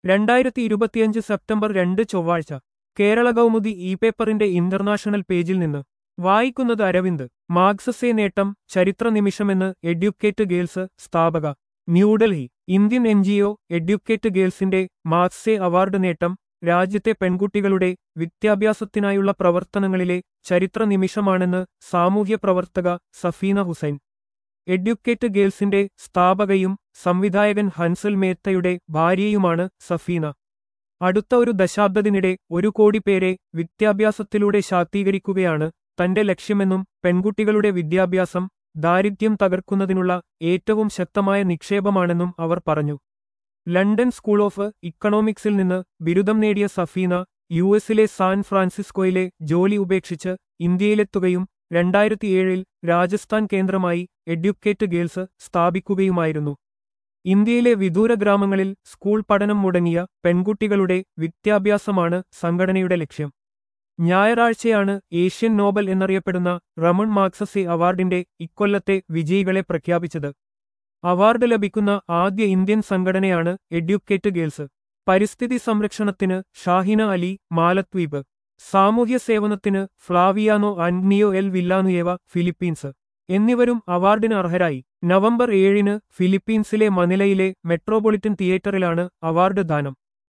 രണ്ടായിരത്തി ഇരുപത്തിയഞ്ച് സെപ്റ്റംബർ രണ്ട് ചൊവ്വാഴ്ച കേരള കൗമുദി ഇ പേപ്പറിന്റെ ഇന്റർനാഷണൽ പേജിൽ നിന്ന് വായിക്കുന്നത് അരവിന്ദ് മാർക്സസെ നേട്ടം ചരിത്ര നിമിഷമെന്ന് എഡ്യൂക്കേറ്റ് ഗേൾസ് സ്ഥാപക ന്യൂഡൽഹി ഇന്ത്യൻ എൻജിഒ എഡ്യൂക്കേറ്റ് ഗേൾസിന്റെ മാർക്സെ അവാർഡ് നേട്ടം രാജ്യത്തെ പെൺകുട്ടികളുടെ വിദ്യാഭ്യാസത്തിനായുള്ള പ്രവർത്തനങ്ങളിലെ ചരിത്ര നിമിഷമാണെന്ന് സാമൂഹ്യ പ്രവർത്തക സഫീന ഹുസൈൻ എഡ്യൂക്കേറ്റ് ഗേൾസിന്റെ സ്ഥാപകയും സംവിധായകൻ ഹൻസൽ മേത്തയുടെ ഭാര്യയുമാണ് സഫീന അടുത്ത ഒരു ദശാബ്ദത്തിനിടെ ഒരു കോടി പേരെ വിദ്യാഭ്യാസത്തിലൂടെ ശാക്തീകരിക്കുകയാണ് തന്റെ ലക്ഷ്യമെന്നും പെൺകുട്ടികളുടെ വിദ്യാഭ്യാസം ദാരിദ്ര്യം തകർക്കുന്നതിനുള്ള ഏറ്റവും ശക്തമായ നിക്ഷേപമാണെന്നും അവർ പറഞ്ഞു ലണ്ടൻ സ്കൂൾ ഓഫ് ഇക്കണോമിക്സിൽ നിന്ന് ബിരുദം നേടിയ സഫീന യു എസിലെ സാൻ ഫ്രാൻസിസ്കോയിലെ ജോലി ഉപേക്ഷിച്ച് ഇന്ത്യയിലെത്തുകയും രണ്ടായിരത്തിയേഴിൽ രാജസ്ഥാൻ കേന്ദ്രമായി എഡ്യൂക്കേറ്റ് ഗേൾസ് സ്ഥാപിക്കുകയുമായിരുന്നു ഇന്ത്യയിലെ വിദൂര ഗ്രാമങ്ങളിൽ സ്കൂൾ പഠനം മുടങ്ങിയ പെൺകുട്ടികളുടെ വിദ്യാഭ്യാസമാണ് സംഘടനയുടെ ലക്ഷ്യം ഞായറാഴ്ചയാണ് ഏഷ്യൻ നോബൽ എന്നറിയപ്പെടുന്ന റമൺ മാക്സസെ അവാർഡിന്റെ ഇക്കൊല്ലത്തെ വിജയികളെ പ്രഖ്യാപിച്ചത് അവാർഡ് ലഭിക്കുന്ന ആദ്യ ഇന്ത്യൻ സംഘടനയാണ് എഡ്യൂക്കേറ്റ് ഗേൾസ് പരിസ്ഥിതി സംരക്ഷണത്തിന് ഷാഹിന അലി മാലദ്വീപ് സാമൂഹ്യ സേവനത്തിന് ഫ്ലാവിയാനോ അന്റിയോ എൽ വില്ലാനുയേവ ഫിലിപ്പീൻസ് എന്നിവരും അവാർഡിന് അർഹരായി നവംബർ ഏഴിന് ഫിലിപ്പീൻസിലെ മനിലയിലെ മെട്രോപൊളിറ്റൻ തിയേറ്ററിലാണ് അവാർഡ് ദാനം